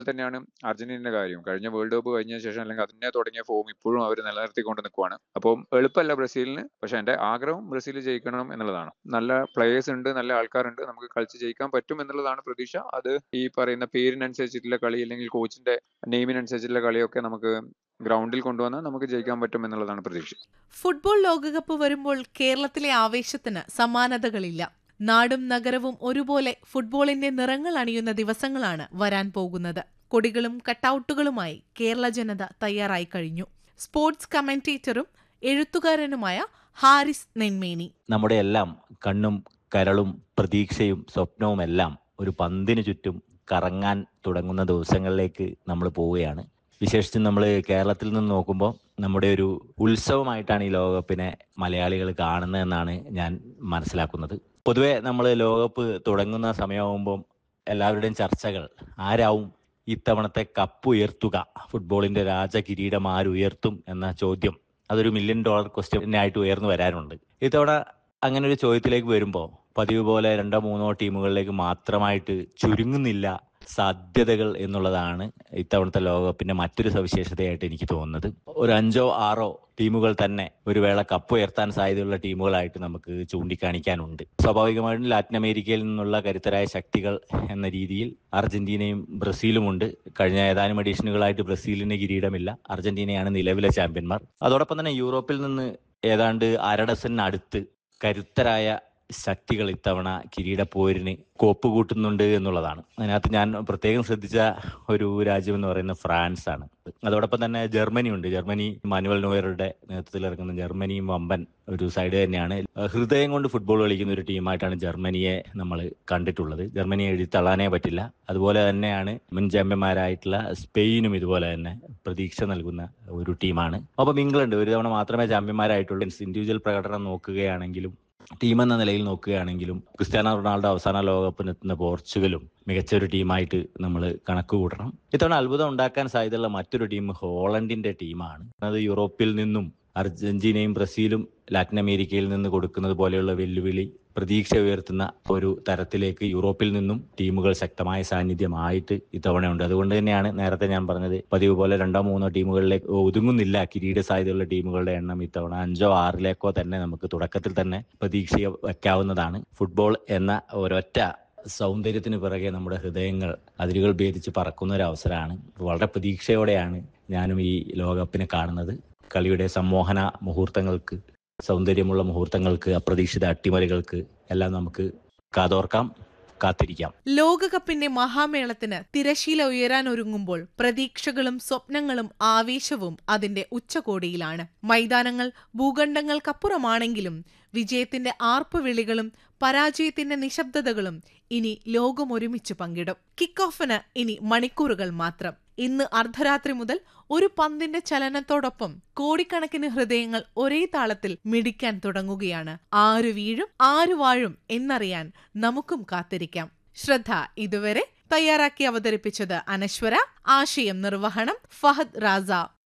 തന്നെയാണ് അർജന്റീനയുടെ കാര്യം കഴിഞ്ഞ വേൾഡ് കപ്പ് കഴിഞ്ഞ ശേഷം അല്ലെങ്കിൽ അതിനെ തുടങ്ങിയ ഫോം ഇപ്പോഴും അവർ നിലനിർത്തിക്കൊണ്ട് നിൽക്കുവാണ് അപ്പം എളുപ്പമല്ല ബ്രസീലിന് പക്ഷെ എന്റെ ആഗ്രഹം ബ്രസീൽ ജയിക്കണം എന്നുള്ളതാണ് നല്ല പ്ലേയേഴ്സ് ഉണ്ട് നല്ല ആൾക്കാരുണ്ട് നമുക്ക് കളിച്ച് ജയിക്കാൻ പറ്റും എന്നുള്ളതാണ് പ്രതീക്ഷ അത് ഈ പറയുന്ന പേരിനനുസരിച്ചിട്ടുള്ള കളി അല്ലെങ്കിൽ കോച്ചിന്റെ നെയിമിനനുസരിച്ചുള്ള കളിയൊക്കെ നമുക്ക് ഗ്രൗണ്ടിൽ കൊണ്ടുവന്നാൽ നമുക്ക് ജയിക്കാൻ പറ്റും എന്നുള്ളതാണ് പ്രതീക്ഷ ഫുട്ബോൾ ലോകകപ്പ് വരുമ്പോൾ കേരളത്തിലെ ആവേശത്തിന് സമാനതകളില്ല നാടും നഗരവും ഒരുപോലെ ഫുട്ബോളിന്റെ നിറങ്ങൾ അണിയുന്ന ദിവസങ്ങളാണ് വരാൻ പോകുന്നത് കൊടികളും കട്ടൌട്ടുകളുമായി കേരള ജനത തയ്യാറായി കഴിഞ്ഞു സ്പോർട്സ് കമന്റേറ്ററും എഴുത്തുകാരനുമായ ഹാരിസ് നെന്മേനി നമ്മുടെ എല്ലാം കണ്ണും കരളും പ്രതീക്ഷയും സ്വപ്നവുമെല്ലാം ഒരു പന്തിന് ചുറ്റും കറങ്ങാൻ തുടങ്ങുന്ന ദിവസങ്ങളിലേക്ക് നമ്മൾ പോവുകയാണ് വിശേഷിച്ചും നമ്മൾ കേരളത്തിൽ നിന്ന് നോക്കുമ്പോൾ നമ്മുടെ ഒരു ഉത്സവമായിട്ടാണ് ഈ ലോകകപ്പിനെ മലയാളികൾ കാണുന്നതെന്നാണ് ഞാൻ മനസ്സിലാക്കുന്നത് പൊതുവെ നമ്മൾ ലോകകപ്പ് തുടങ്ങുന്ന സമയമാകുമ്പോൾ എല്ലാവരുടെയും ചർച്ചകൾ ആരാവും ഇത്തവണത്തെ കപ്പ് ഉയർത്തുക ഫുട്ബോളിന്റെ രാജകിരീടം ആരുയർത്തും എന്ന ചോദ്യം അതൊരു മില്യൺ ഡോളർ ക്വസ്റ്റ്യൻ ആയിട്ട് ഉയർന്നു വരാനുണ്ട് ഇത്തവണ അങ്ങനെ ഒരു ചോദ്യത്തിലേക്ക് വരുമ്പോൾ പതിവ് പോലെ രണ്ടോ മൂന്നോ ടീമുകളിലേക്ക് മാത്രമായിട്ട് ചുരുങ്ങുന്നില്ല സാധ്യതകൾ എന്നുള്ളതാണ് ഇത്തവണത്തെ ലോകകപ്പിന്റെ മറ്റൊരു സവിശേഷതയായിട്ട് എനിക്ക് തോന്നുന്നത് ഒരു അഞ്ചോ ആറോ ടീമുകൾ തന്നെ ഒരു വേള കപ്പ് ഉയർത്താൻ സാധ്യതയുള്ള ടീമുകളായിട്ട് നമുക്ക് ചൂണ്ടിക്കാണിക്കാനുണ്ട് സ്വാഭാവികമായിട്ടും ലാറ്റിൻ അമേരിക്കയിൽ നിന്നുള്ള കരുത്തരായ ശക്തികൾ എന്ന രീതിയിൽ അർജന്റീനയും ബ്രസീലുമുണ്ട് കഴിഞ്ഞ ഏതാനും എഡീഷനുകളായിട്ട് ബ്രസീലിന് കിരീടമില്ല അർജന്റീനയാണ് നിലവിലെ ചാമ്പ്യന്മാർ അതോടൊപ്പം തന്നെ യൂറോപ്പിൽ നിന്ന് ഏതാണ്ട് അരഡസനടുത്ത് കരുത്തരായ ശക്തികൾ ഇത്തവണ കിരീടപ്പോരിന് കോപ്പ് കൂട്ടുന്നുണ്ട് എന്നുള്ളതാണ് അതിനകത്ത് ഞാൻ പ്രത്യേകം ശ്രദ്ധിച്ച ഒരു രാജ്യം എന്ന് പറയുന്നത് ഫ്രാൻസ് ആണ് അതോടൊപ്പം തന്നെ ജർമ്മനി ഉണ്ട് ജർമ്മനി മാനുവൽ നോയറുടെ നേതൃത്വത്തിൽ ഇറങ്ങുന്ന ജർമ്മനിയും വമ്പൻ ഒരു സൈഡ് തന്നെയാണ് ഹൃദയം കൊണ്ട് ഫുട്ബോൾ കളിക്കുന്ന ഒരു ടീമായിട്ടാണ് ജർമ്മനിയെ നമ്മൾ കണ്ടിട്ടുള്ളത് ജർമ്മനിയെ എഴുതി തള്ളാനേ പറ്റില്ല അതുപോലെ തന്നെയാണ് മുൻ ചാമ്പ്യന്മാരായിട്ടുള്ള സ്പെയിനും ഇതുപോലെ തന്നെ പ്രതീക്ഷ നൽകുന്ന ഒരു ടീമാണ് ഒപ്പം ഇംഗ്ലണ്ട് ഒരു തവണ മാത്രമേ ചാമ്പ്യന്മാരായിട്ടുള്ളൂ ഇൻഡിവിജ്വൽ പ്രകടനം നോക്കുകയാണെങ്കിലും ടീം എന്ന നിലയിൽ നോക്കുകയാണെങ്കിലും ക്രിസ്ത്യാനോ റൊണാൾഡോ അവസാന ലോകകപ്പിന് എത്തുന്ന പോർച്ചുഗലും മികച്ച ഒരു ടീമായിട്ട് നമ്മൾ കണക്ക് കൂട്ടണം ഇത്തവണ അത്ഭുതം ഉണ്ടാക്കാൻ സാധ്യതയുള്ള മറ്റൊരു ടീം ഹോളണ്ടിന്റെ ടീമാണ് അത് യൂറോപ്പിൽ നിന്നും അർജന്റീനയും ബ്രസീലും ലാറ്റിൻ അമേരിക്കയിൽ നിന്ന് കൊടുക്കുന്നത് പോലെയുള്ള വെല്ലുവിളി പ്രതീക്ഷ ഉയർത്തുന്ന ഒരു തരത്തിലേക്ക് യൂറോപ്പിൽ നിന്നും ടീമുകൾ ശക്തമായ സാന്നിധ്യമായിട്ട് ഇത്തവണയുണ്ട് അതുകൊണ്ട് തന്നെയാണ് നേരത്തെ ഞാൻ പറഞ്ഞത് പതിവ് പോലെ രണ്ടോ മൂന്നോ ടീമുകളിലേക്ക് ഒതുങ്ങുന്നില്ല കിരീട സാധ്യതയുള്ള ടീമുകളുടെ എണ്ണം ഇത്തവണ അഞ്ചോ ആറിലേക്കോ തന്നെ നമുക്ക് തുടക്കത്തിൽ തന്നെ പ്രതീക്ഷ വയ്ക്കാവുന്നതാണ് ഫുട്ബോൾ എന്ന ഒരൊറ്റ സൗന്ദര്യത്തിന് പിറകെ നമ്മുടെ ഹൃദയങ്ങൾ അതിരുകൾ ഭേദിച്ച് പറക്കുന്ന ഒരു അവസരമാണ് വളരെ പ്രതീക്ഷയോടെയാണ് ഞാനും ഈ ലോകകപ്പിനെ കാണുന്നത് കളിയുടെ സമ്മോഹന മുഹൂർത്തങ്ങൾക്ക് സൗന്ദര്യമുള്ള മുഹൂർത്തങ്ങൾക്ക് അപ്രതീക്ഷിത അട്ടിമറികൾക്ക് എല്ലാം നമുക്ക് കാതോർക്കാം കാത്തിരിക്കാം ലോകകപ്പിന്റെ മഹാമേളത്തിന് തിരശീല ഉയരാൻ ഒരുങ്ങുമ്പോൾ പ്രതീക്ഷകളും സ്വപ്നങ്ങളും ആവേശവും അതിന്റെ ഉച്ചകോടിയിലാണ് മൈതാനങ്ങൾ ഭൂഖണ്ഡങ്ങൾക്കപ്പുറമാണെങ്കിലും വിജയത്തിന്റെ ആർപ്പുവിളികളും പരാജയത്തിന്റെ നിശബ്ദതകളും ഇനി ലോകം ഒരുമിച്ച് പങ്കിടും കിക്ക് ഓഫിന് ഇനി മണിക്കൂറുകൾ മാത്രം ഇന്ന് അർദ്ധരാത്രി മുതൽ ഒരു പന്തിന്റെ ചലനത്തോടൊപ്പം കോടിക്കണക്കിന് ഹൃദയങ്ങൾ ഒരേ താളത്തിൽ മിടിക്കാൻ തുടങ്ങുകയാണ് ആരു വീഴും ആരു വാഴും എന്നറിയാൻ നമുക്കും കാത്തിരിക്കാം ശ്രദ്ധ ഇതുവരെ തയ്യാറാക്കി അവതരിപ്പിച്ചത് അനശ്വര ആശയം നിർവഹണം ഫഹദ് റാസ